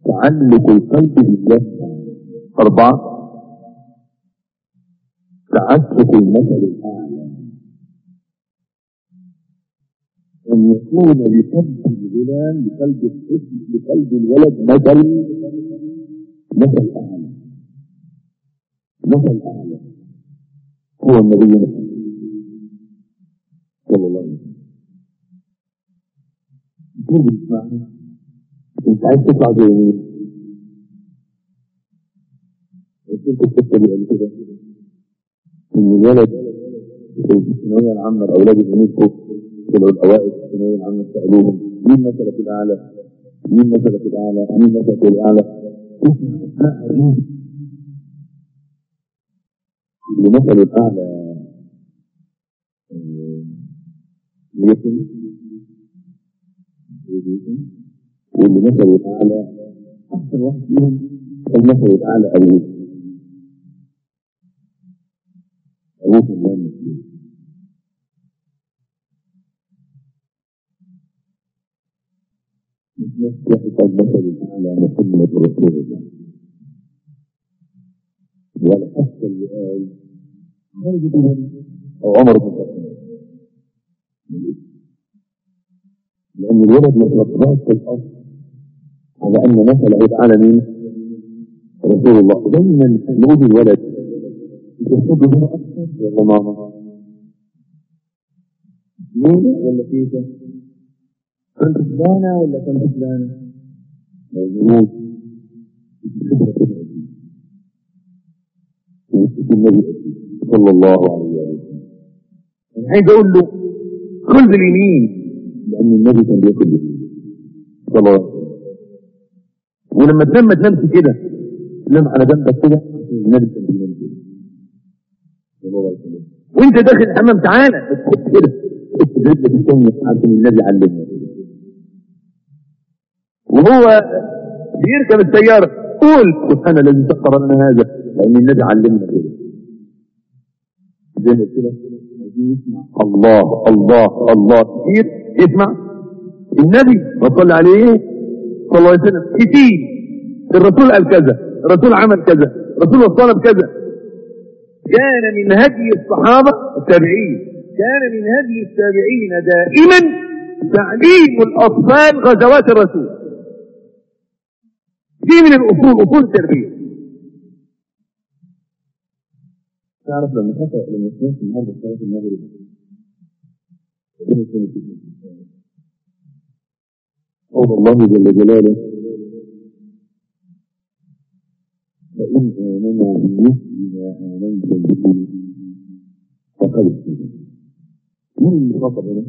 تعلق القلب بالله أربعة تعشق المثل الأعلى أن يكون لقلب الغلام لقلب الطفل لقلب الولد مثل مثل أعلى مثل أعلى هو النبي محمد صلى الله عليه وسلم كيف بتسمعني انت عايز تطلع زي مين قلت لكم القصه دي قبل كده ان الولد في الثانويه العامه الاولاد يونسكو طلعوا الاوائل في الثانويه العامه سالوهم مين مثلك الاعلى؟ مين مثلك الاعلى؟ مين مثلك الاعلى؟ اسمع اسماء عجيب اللي مثله الاعلى يكن واللي مثله الاعلى احسن واحد فيهم المثل الاعلى ابوه ابوه الله المسلم يحفظ المثل الاعلى محمد رسول الله والحث اللي قال خالد بن الوليد او عمر بن الخطاب لان الولد ما ترباش في الاصل على ان مثل عيد على مين؟ رسول الله دايما نقول الولد تحب هنا اكثر ولا ماما؟ مين ولا كيفه؟ كنت فلانه ولا كنت فلانه؟ موجود النبي صلى الله عليه وسلم انا عايز اقول له كل باليمين لان النبي كان بياكل باليمين صلى الله عليه وسلم ولما تنام ما تنامش كده تنام على جنبك كده النبي كان بينام كده صلى الله عليه وسلم وانت داخل الحمام تعالى بس كده كنت رجلك الثانية عشان النبي علمنا وهو بيركب السيارة قول سبحان الذي سخر لنا هذا لأن النبي علمنا كده زي ما قلت لك يسمع الله الله الله كتير يسمع النبي وصلى عليه صلى الله عليه وسلم كتير الرسول قال كذا الرسول عمل كذا الرسول وصلنا بكذا كان من هدي الصحابة التابعين كان من هدي التابعين دائما تعليم الأطفال غزوات الرسول دي من الأصول أصول التربية تعرف لما خطأ لما سمعت النهارده صلاة المغرب قول الله جل جلاله فإن آمنوا بمثل ما آمنتم به فقد اهتدوا مين المخاطب هنا؟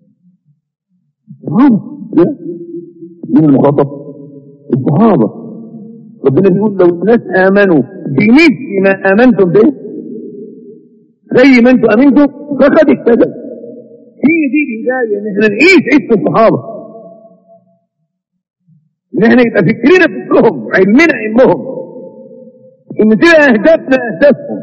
الصحابة لا مين المخاطب؟ الصحابة ربنا بيقول لو الناس آمنوا بمثل ما آمنتم به زي ما انتم امنتم فقد اهتدوا هي دي الهدايه ان احنا نعيش عيشه الصحابه ان احنا يبقى فكرنا فكرهم علمنا علمهم ان تبقى اهدافنا اهدافهم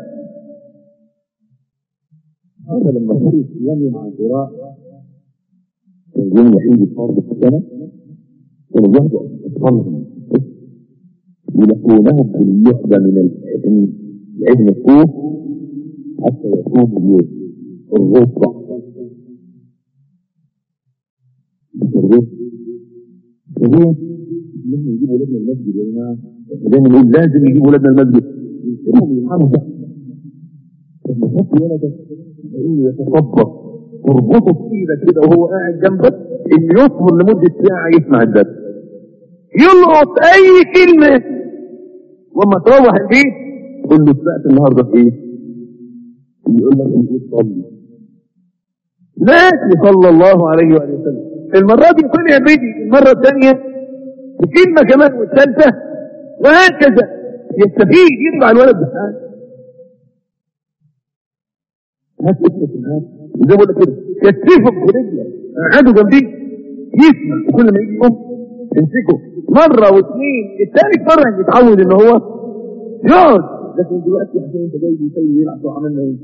هذا لما صار الاسلام مع القراء كان يوم وحيد الفرد في السنه كانوا ياخدوا اطفالهم يلقونهم باللعبه من العلم العلم الكوف حتى يكون اليوم الرضع الرضع الرضع لازم نجيب ولادنا المسجد يا جماعه دايما نقول لازم نجيب ولادنا المسجد يوم يلحموا ده لما تحط ولدك ايه يتصبر تربطه في ايدك كده وهو قاعد جنبك ان يصبر لمده ساعه يسمع الدرس يلقط اي كلمه وما تروح البيت قول له سمعت النهارده في ايه؟ يقول لك انت صلي ماشي صلى الله عليه وآله وسلم المرة دي طلع بدي المرة الثانية بكلمة كمان والثالثة وهكذا يستفيد يطلع الولد بحال هات اسمك الآن وزي ما كده كتفه في رجله قعدوا جنبيه يسمع وكل ما يجي يقوم يمسكه مرة واثنين الثالث مرة يتعود ان هو يقعد لكن دلوقتي عشان انت جاي بيسوي يلعب عملنا ايه؟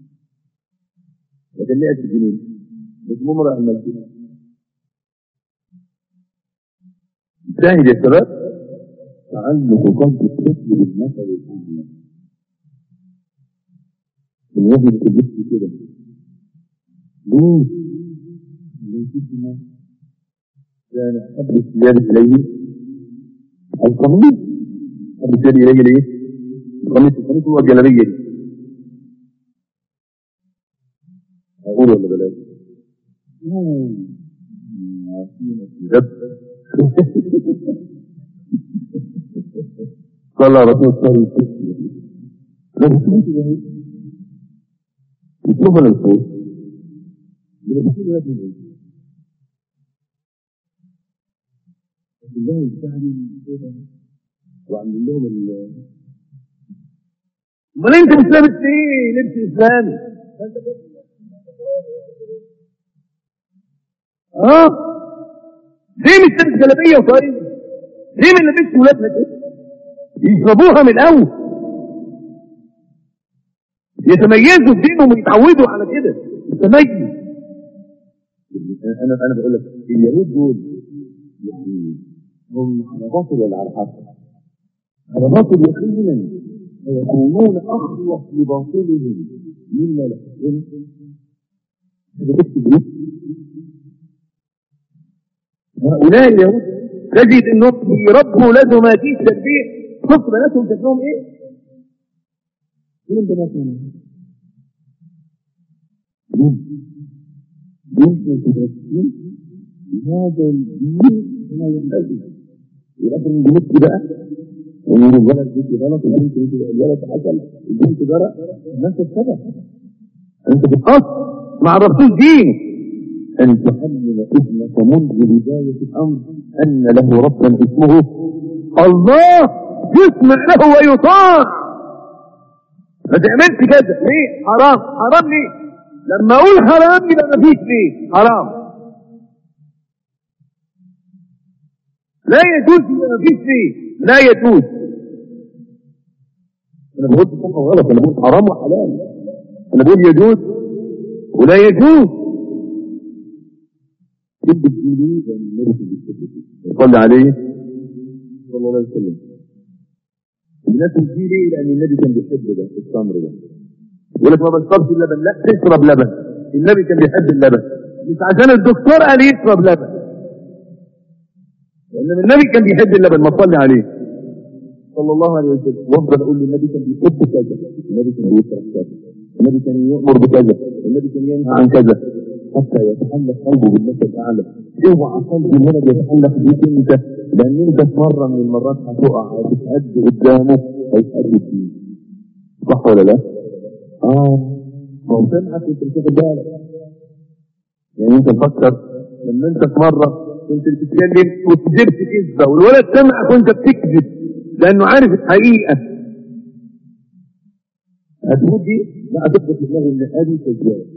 لكن لقيت الجنين مش ممرأة المسجد شاهد يا شباب تعلق قلب الطفل بالمثل الأعلى الوجه بتلبس كده ليه؟ ليه كده كان أحب الثياب إليه القميص أحب الثياب إليه ليه؟ القميص القميص هو الجلابية دي أقول ولا بلاش؟ بجد صلى رسول الله صلى الله عليه وسلم يطلبوا للفوز الله يستعمل وعمل لهم ال امال انت مش لابس ايه؟ لبس اسلامي اه ليه مش لابس جلابيه وطريق؟ ليه ما لابسش ولادنا كده؟ يشربوها من الاول يتميزوا بدينهم ويتعودوا على كده التميز انا انا بقول لك اليهود دول يعني هم على باطل ولا على حق؟ على باطل يقينا ويكونون اخلص لباطلهم مما لا هؤلاء اليهود تجد انهم يربوا ولادهم هذه التربيه شوف بناتهم شكلهم ايه؟ مين بناتنا؟ مين؟ مين متدرسين هذا الدين كما ينبغي والاخر الجنود بقى ومن الولد بيت غلط البنت الولد حصل البنت جرى الناس السبب انت بتقص ما عرفتوش دين ان تعلم ابنك منذ بدايه الامر ان له ربا اسمه الله يسمع له ويطاع ما تعملش كده ليه حرام حرام ليه لما اقول حرام يبقى ما فيش ليه حرام لا يجوز يبقى ما فيش ليه لا يجوز انا بقول صح وغلط انا بقول حرام وحلال انا بقول يجوز ولا يجوز جد الديني صلى عليه صلى الله عليه وسلم الناس بتجي ليه لان النبي كان بيحب ده التمر ده يقول لك ما بشربش اللبن لا تشرب لبن النبي كان بيحب اللبن مش عشان الدكتور قال يشرب لبن لان النبي كان بيحب اللبن ما تصلي عليه صلى الله عليه وسلم وافضل اقول للنبي كان بيحب كذا النبي كان بيشرب كذا النبي كان يامر بكذا النبي كان ينهى عن كذا حتى يتحلق قلبه بالمثل الاعلى اوعى قلبي هنا بيتحلق بيك انت لان انت في مره من المرات هتقع وتتأدي قدامه هيتأدي فيه صح ولا لا؟ اه ما هو سمعك وانت مش واخد بالك يعني انت تفكر لما انت في مره كنت بتتكلم وكذبت كذبه والولد سمعك وانت بتكذب لانه عارف الحقيقه هتقول دي لا هتثبت في دماغه ان ابي كذاب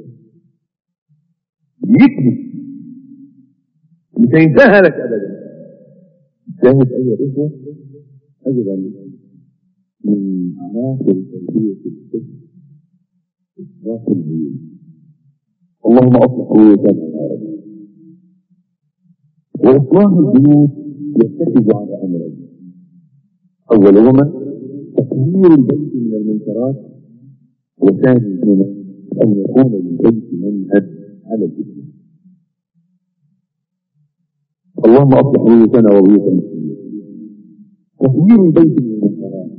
يكذب مش هينتهى لك ابدا شاهد ايها الاخوه اجد ان من عناصر تربيه الطفل اصلاح البيوت اللهم اصلح بيوتنا يا رب واصلاح البيوت يرتكز على امرين اولهما تطهير البيت من المنكرات وثانيهما ان يكون للبيت منهج على الاسلام اللهم اصلح بيوتنا وبيوت المسلمين تطهير البيت من المنكرات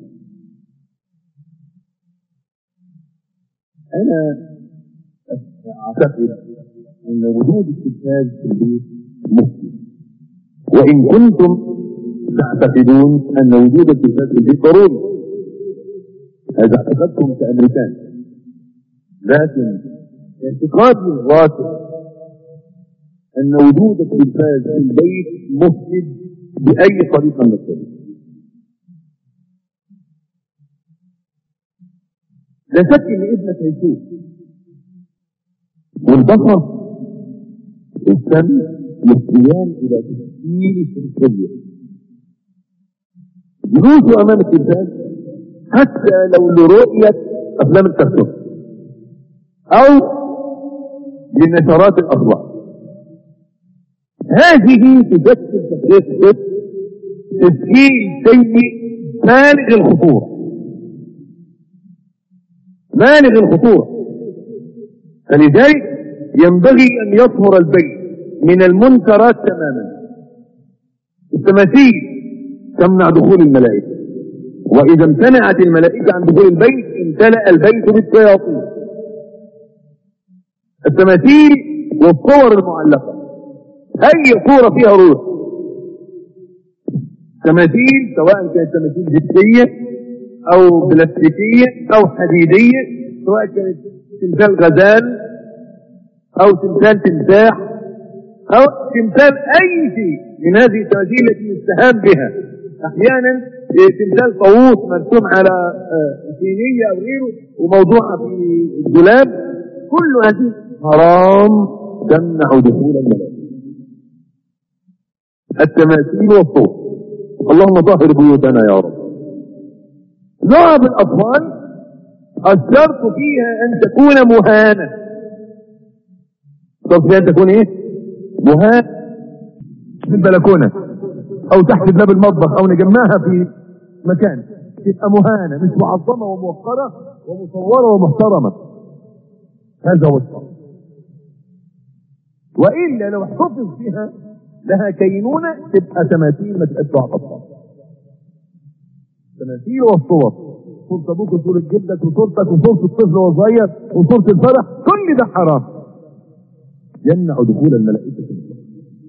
انا اعتقد ان وجود التلفاز في البيت مسلم وان كنتم تعتقدون ان وجود التلفاز في البيت ضروري هذا اعتقدتم كامريكان لكن اعتقادي الراسخ ان وجود التلفاز في البيت مفسد باي طريقه من الطرق لا شك ان ابنك هيشوف والبصر السم يحتيان الى تشكيل الشخصيه جلوسه امام التلفاز حتى لو لرؤيه افلام الكرتون او لنشرات الاخبار هذه تشكل تفريق الطفل تسجيل سيء بالغ الخطورة بالغ الخطورة فلذلك ينبغي أن يطهر البيت من المنكرات تماما التماثيل تمنع دخول الملائكة وإذا امتنعت الملائكة عن دخول البيت امتلأ البيت بالشياطين التماثيل والصور المعلقة أي صورة فيها روح تماثيل سواء كانت تماثيل جبسية أو بلاستيكية أو حديدية سواء كانت تمثال غزال أو تمثال تمساح أو تمثال أي شيء من هذه التماثيل التي يستهان بها أحيانا تمثال طاووس مرسوم على صينية أو غيره وموضوعة في الدولاب كل هذه حرام تمنع دخول الملائكة التماثيل والصور اللهم طهر بيوتنا يا رب لعب الأطفال الشرط فيها أن تكون مهانة الشرط فيها أن تكون إيه؟ مهانة في البلكونة أو تحت باب المطبخ أو نجمعها في مكان تبقى مهانة مش معظمة وموقرة ومصورة ومحترمة هذا هو الشرط وإلا لو احتفظ فيها لها كينونة تبقى تماثيل ما تبقاش أطفال التماثيل والصور صورة ابوك وصورة جدك وصورتك وصورة الطفل وهو صغير وصورة الفرح كل ده حرام يمنع دخول الملائكة في الصلاة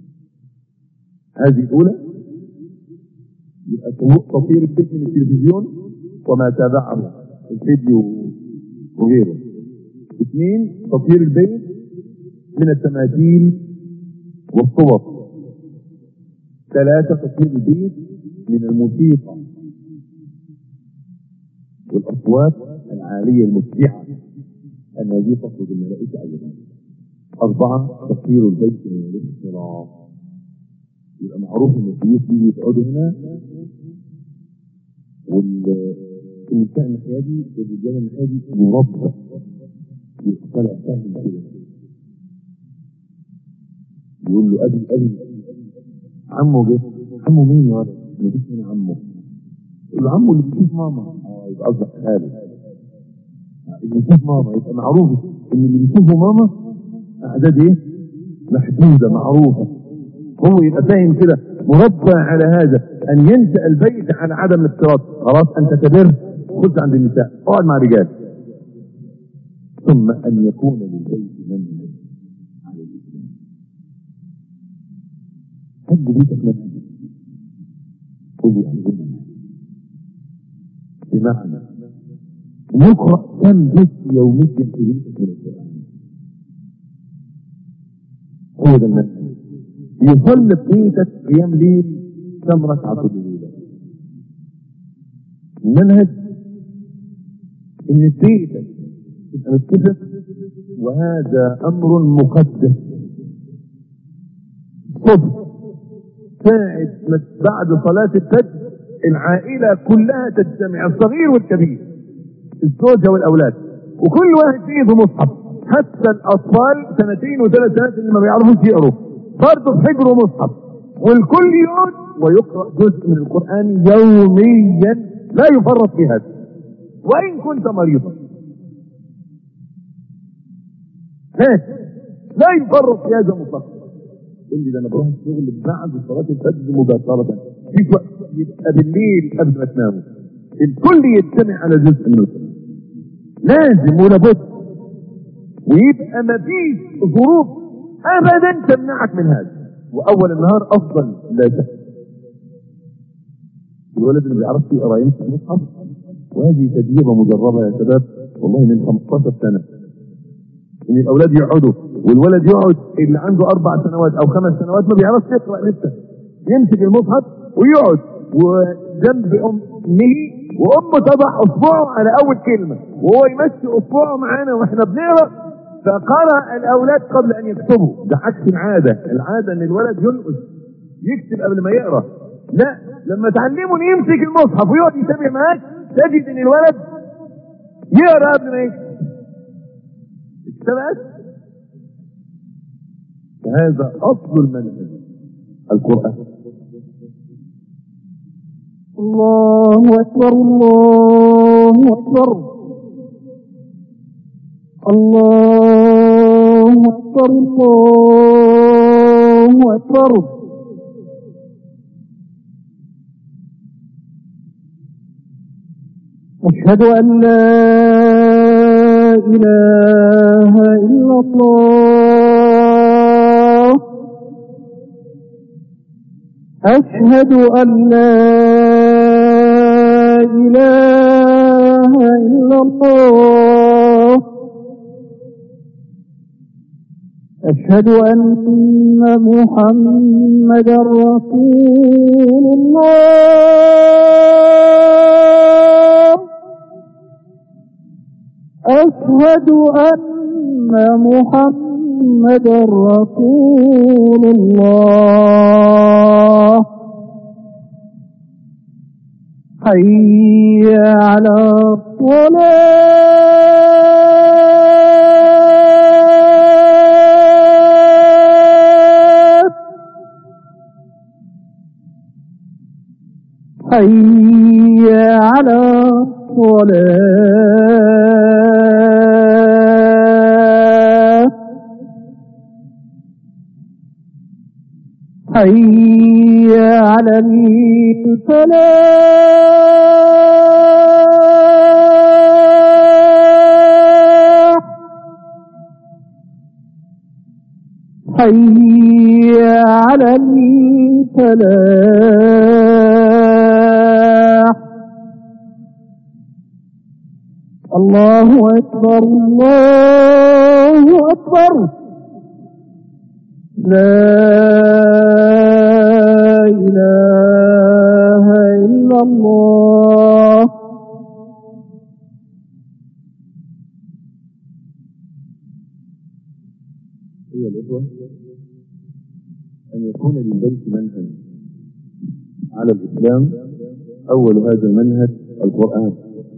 هذه الأولى يبقى تصوير البيت من التلفزيون وما تابعه الفيديو وغيره اثنين تصوير البيت من التماثيل والصور ثلاثة تصوير البيت من الموسيقى والأصوات العالية المفزعة أن هذه تطلب الملائكة أيضا أربعة تطهير البيت من الاختلاط يبقى معروف إن البيوت دي يقعدوا هنا والنساء الناحية دي الرجال الناحية دي مربع يبقى طالع فاهم كده يقول له أبي أبي عمه جه عمه مين يا ولد؟ ما فيش هنا عمه يقول له عمه اللي بيشوف ماما اه يبقى قصدك خالد اللي بيشوف ماما يبقى معروف ان اللي بيشوفه ماما اعداد ايه؟ محدوده معروفه هو يبقى فاهم كده مربى على هذا ان ينشا البيت على عدم الافتراض خلاص انت كبرت خد عند النساء اقعد مع الرجال ثم ان يكون للبيت منهج على الاسلام حد بيتك منهج قول لي يعني ايه منهج بمعنى يقرأ كم جزء يوميا في بيتك من القرآن هو ده المنهج يصلي في بيتك قيام ليل كم ركعة كل ليلة المنهج ان بيتك تبقى متفق وهذا امر مقدس الصبح ساعة بعد صلاة الفجر العائلة كلها تجتمع الصغير والكبير الزوجة والأولاد وكل واحد فيه بمصحف حتى الأطفال سنتين وثلاث سنوات اللي ما بيعرفوش يقروا برضه في حجره مصحف والكل يقعد ويقرأ جزء من القرآن يوميا لا يفرط في هذا وإن كنت مريضا هات لا يفرط في هذا مطلقا قول لي ده انا بروح الشغل بعد صلاه الفجر مباشره في وقت يبقى بالليل قبل ما تناموا الكل يجتمع على جزء من القران لازم ولابد ويبقى ما فيش ظروف ابدا تمنعك من هذا واول النهار افضل لا شك الولد اللي بيعرفش يقرا يمسك المصحف وهذه تجربه مجربه يا شباب والله من 15 سنه ان الاولاد يقعدوا والولد يقعد اللي عنده اربع سنوات او خمس سنوات ما بيعرفش يقرا لسه يمسك المصحف ويقعد وجنب امه وامه تضع اصبعه على اول كلمه وهو يمشي اصبعه معانا واحنا بنقرا فقرا الاولاد قبل ان يكتبوا ده عكس العاده العاده ان الولد ينقص يكتب قبل ما يقرا لا لما تعلمه ان يمسك المصحف ويقعد يتابع معاك تجد ان الولد يقرا قبل ما يكتب اكتبت هذا اصل المنهج القران الله أكبر الله أكبر الله أكبر الله أكبر أشهد أن لا إله إلا الله أشهد أن لا إله إلا الله أشهد أن محمدا رسول الله أشهد أن محمدا رسول الله حي على الصلاة حي على الصلاة حي على الفلاح حي على الفلاح الله أكبر الله أكبر لا إله إلا الله أيها الإخوة أن يكون للبيت منهج على الإسلام أول هذا المنهج القرآن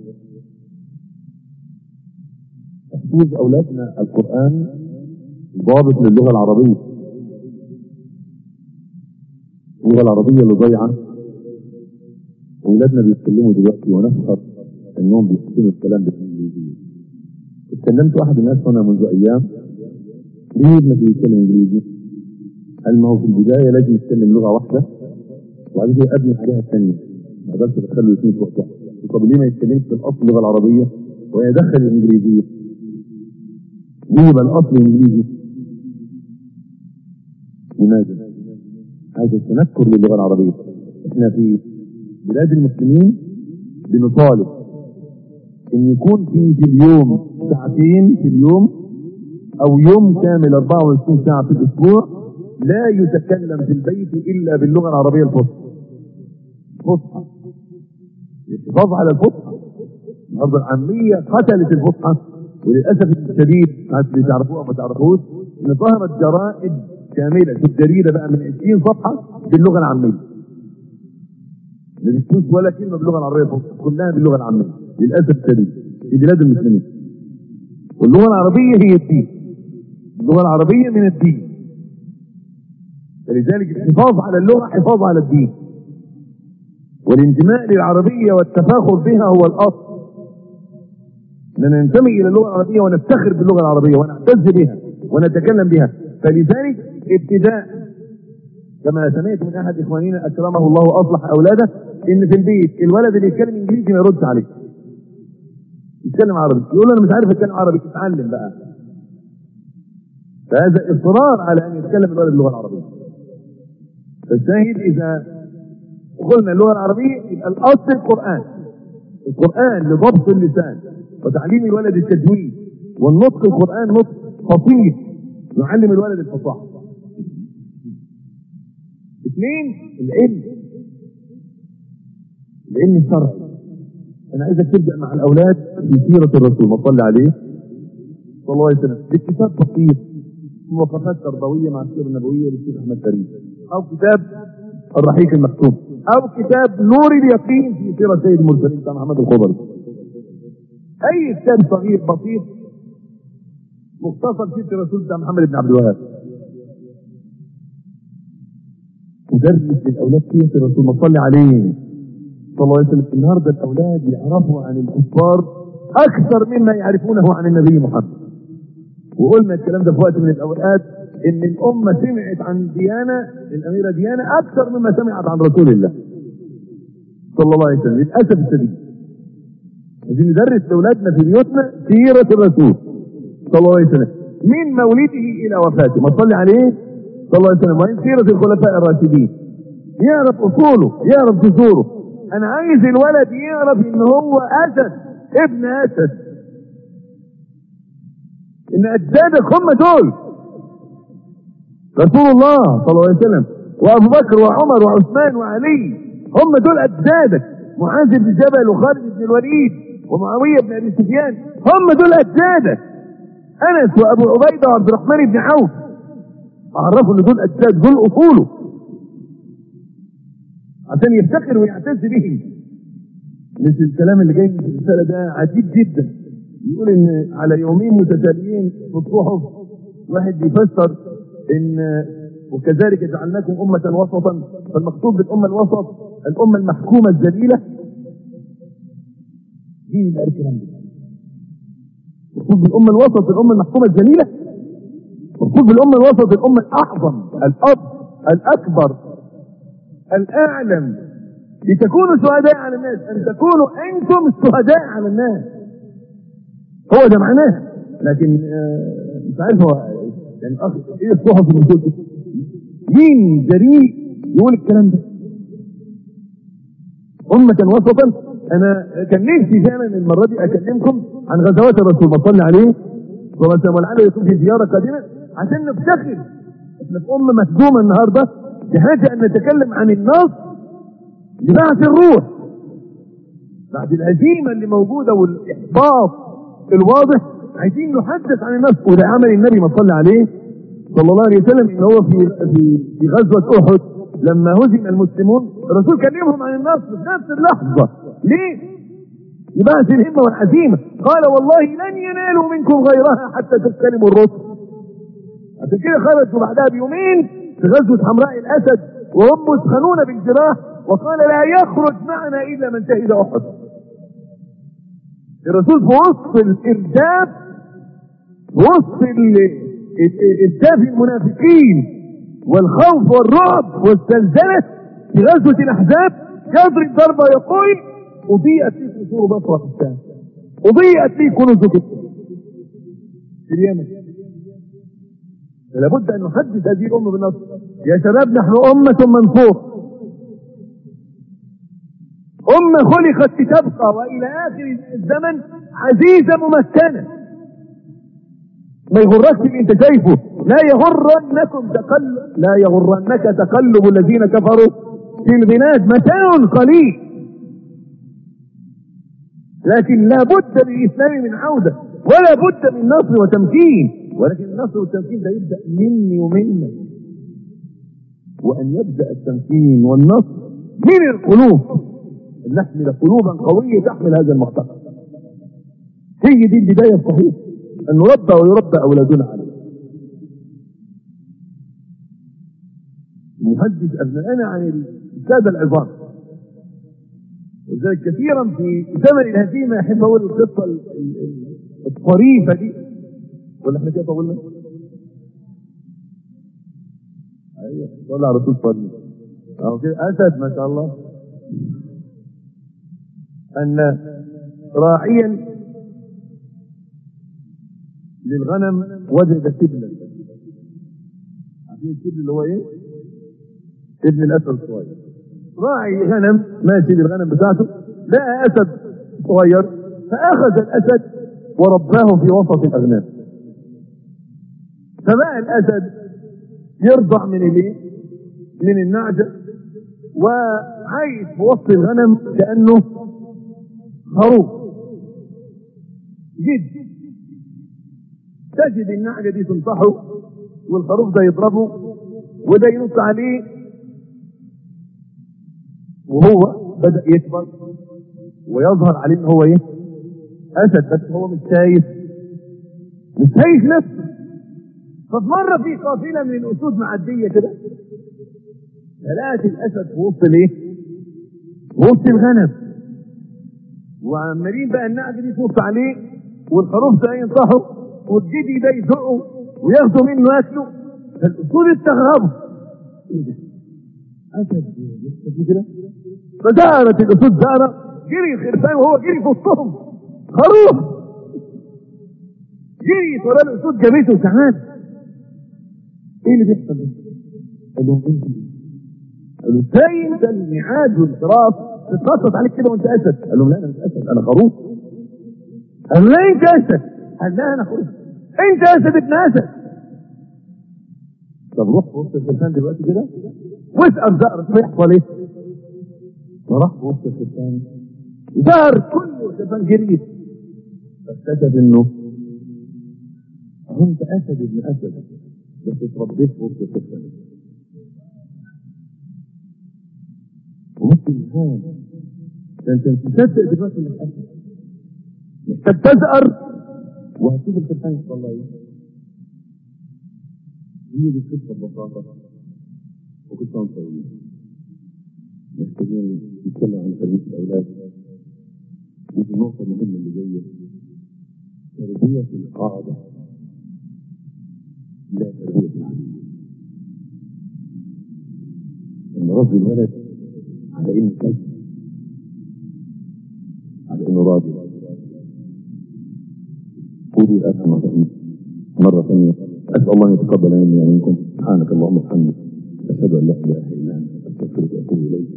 تحفيظ أولادنا القرآن ضابط للغة العربية اللغة العربية اللي ضايعة أولادنا بيتكلموا دلوقتي ونفخر إنهم بيحسنوا الكلام بالإنجليزية اتكلمت واحد الناس هنا منذ أيام ليه ابنك بيتكلم إنجليزي؟ قال ما هو في البداية لازم يتكلم لغة واحدة وبعد كده أبني عليها الثانية ما اقدرش ادخل له الاثنين في وقت واحد طب ليه ما يتكلمش في الاصل اللغه العربيه ويدخل الانجليزيه؟ ليه يبقى الاصل الانجليزي؟ لماذا؟ هذا تنكر للغه العربيه احنا في بلاد المسلمين بنطالب ان يكون في في اليوم ساعتين في اليوم او يوم كامل 24 ساعه في الاسبوع لا يتكلم في البيت الا باللغه العربيه الفصحى فصحى الحفاظ على الفصحى النهارده العاميه قتلت الفصحى وللاسف الشديد اللي تعرفوها او ما تعرفوش ان ظهرت جرائد كامله في الجريده بقى من 20 صفحه باللغه العاميه ما بيكتبوش ولا كلمه باللغه العربيه الفصحى كلها باللغه العاميه للاسف الشديد في بلاد المسلمين واللغه العربيه هي الدين اللغه العربيه من الدين فلذلك الحفاظ على اللغه حفاظ على الدين والانتماء للعربية والتفاخر بها هو الأصل أن ننتمي إلى اللغة العربية ونفتخر باللغة العربية ونعتز بها ونتكلم بها فلذلك ابتداء كما سمعت من أحد إخواننا أكرمه الله وأصلح أولاده إن في البيت الولد اللي يتكلم إنجليزي ما يردش عليه يتكلم عربي يقول له أنا مش عارف أتكلم عربي اتعلم بقى فهذا إصرار على أن يتكلم الولد اللغة العربية فالشاهد إذا قلنا اللغة العربية يبقى الأصل القرآن القرآن لضبط اللسان وتعليم الولد التجويد والنطق القرآن نطق فصيح يعلم الولد الفصاحة اثنين العلم العلم الشرعي انا عايزك تبدا مع الاولاد في سيره الرسول ما صلى عليه صلى الله عليه وسلم بكتاب بسيط وقفات تربويه مع السيره النبويه للشيخ احمد كريم او كتاب الرحيق المكتوب او كتاب نور اليقين في سيره سيد المرسلين بتاع محمد الخضري اي كتاب صغير بسيط مختصر سيره الرسول بتاع محمد بن عبد الوهاب تدرس للاولاد سيره الرسول ما صلي عليه صلى الله عليه وسلم النهارده الاولاد يعرفوا عن الكفار اكثر مما يعرفونه عن النبي محمد وقلنا الكلام ده في وقت من الاوقات ان الامه سمعت عن ديانه الاميره ديانه اكثر مما سمعت عن رسول الله صلى الله عليه وسلم للاسف الشديد عايزين ندرس لاولادنا في بيوتنا سيره الرسول صلى الله عليه وسلم من مولده الى وفاته ما تصلي عليه صلى الله عليه وسلم ومن سيره الخلفاء الراشدين يعرف اصوله يعرف جذوره انا عايز الولد يعرف ان هو اسد ابن اسد ان اجدادك هم دول رسول الله صلى الله عليه وسلم وابو بكر وعمر وعثمان وعلي هم دول اجدادك معاذ بن جبل وخالد بن الوليد ومعاويه بن ابي سفيان هم دول اجدادك انس وابو عبيده وعبد الرحمن بن عوف اعرفوا ان دول اجداد دول اصوله عشان يفتخر ويعتز بهم مش الكلام اللي جاي من الرساله ده عجيب جدا يقول ان على يومين متتاليين في الصحف واحد بيفسر ان وكذلك جعلناكم أمة وسطا فالمقصود بالأمة الوسط الأمة المحكومة الذليلة مين اللي قال الكلام ده؟ المقصود بالأمة الوسط الأمة المحكومة الذليلة المقصود بالأمة الوسط الأمة الأعظم الأب الأكبر الأعلم لتكونوا شهداء على الناس أن تكونوا أنتم الشهداء على الناس هو ده معناه لكن آه، مش عارف هو يعني أخ ايه الصحف اللي بتقول كده؟ مين جريء يقول الكلام ده أمة وسطا أنا كان نفسي فعلا المرة دي أكلمكم عن غزوات الرسول ما صلى عليه صلى الله عليه وسلم ولعله يكون في زيارة قادمة عشان نفتخر احنا في أمة مهزومة النهاردة بحاجة أن نتكلم عن النص لبعث الروح بعد الهزيمة اللي موجودة والإحباط الواضح عايزين نحدث عن النص وده عمل النبي ما صلى عليه صلى الله عليه وسلم ان هو في في في غزوه احد لما هزم المسلمون الرسول كلمهم عن النصر في نفس اللحظه ليه؟ لبعث الهمه والعزيمه قال والله لن ينالوا منكم غيرها حتى تستلموا الرسل عشان كده خرجوا بعدها بيومين في غزوه حمراء الاسد وهم مسخنون بالجراح وقال لا يخرج معنا الا من شهد احد الرسول في وسط الارجاف في وسط ال- الدافع المنافقين والخوف والرعب والزلزلة في غزوة الأحزاب يضرب ضربة يقول أضيئت لي قصور بصرة في الشام أضيئت لي كنوز في اليمن لابد أن نحدث هذه الأمة بالنصر يا شباب نحن أمة منصورة أمة خلقت لتبقى وإلى آخر الزمن عزيزة ممكنة ما يغركش اللي انت شايفه لا يغرنكم تقلب لا يغرنك تقلب الذين كفروا في البلاد متاع قليل لكن لا بد للاسلام من عوده ولا بد من نصر وتمكين ولكن النصر والتمكين ده يبدا مني ومنك وان يبدا التمكين والنصر من القلوب ان نحمل قلوبا قويه تحمل هذا المعتقد هي دي البدايه الصحيحه أن نربى ويربى أولادنا عليه نحدث أبنائنا عن السادة العظام ولذلك كثيرا في زمن الهزيمة يحب أقول القصة ال- ال- الطريفة دي ولا احنا كده طولنا؟ ايوه صلى على رسول طريف اهو كده اسد ما شاء الله ان راعيا للغنم وجد سبلا عارفين السبل اللي هو ايه؟ ابن الاسد الصغير راعي غنم ماشي بالغنم بتاعته لقى اسد صغير فاخذ الاسد ورباه في وسط الاغنام فبقى الاسد يرضع من الايه؟ من النعجه وعايش في وسط الغنم كانه خروف جد تجد النعجة دي تنصحه والخروف ده يضربه وده ينص عليه وهو بدأ يكبر ويظهر عليه ان هو ايه اسد بس هو مش شايف مش شايف نفسه ففي مرة في قافلة من الاسود معدية كده فلقت الاسد في وسط الايه في وسط الغنم وعمالين بقى النعجه دي تنط عليه والخروف ده ينطحه والجدي ده يزقه وياخدوا منه ياكله فالاسود استغربوا ايه ده؟ اسد يحصل كده فدارت الاسود دارة جري الخرفان وهو جري في وسطهم خروف جريت ورا الاسود جابته كمان ايه اللي بيحصل ده؟ قال لهم انت قالوا ازاي انت الميعاد والانصراف تتنطط عليك كده وانت اسد قال لهم لا انا مش اسد انا خروف قال لا انت اسد قال لا انا خروف انت اسد ابن اسد طب روح في وسط الخرفان دلوقتي كده واسال زهر يحصل ايه فراح في وسط الخرفان زهر كل الخرفان جريت فاكتشف انه انت اسد ابن اسد بس اتربيت في وسط الخرفان وممكن الحال ده انت مش مصدق دلوقتي انك اسد محتاج تزقر وهتشوف الخرفان يحصل لها ايه هي دي القصه ببساطه وقصه طويله محتاجين نتكلم عن تربيه الاولاد ودي النقطه المهمه اللي جايه تربيه القاعده لا تربيه العبيد ان ربي الولد على انه كيف على انه راجل قولي الآن مرة مرة ثانية أسأل الله أن يتقبل مني ومنكم سبحانك اللهم وبحمدك أشهد أن لا إله إلا أنت أستغفرك وأتوب إليك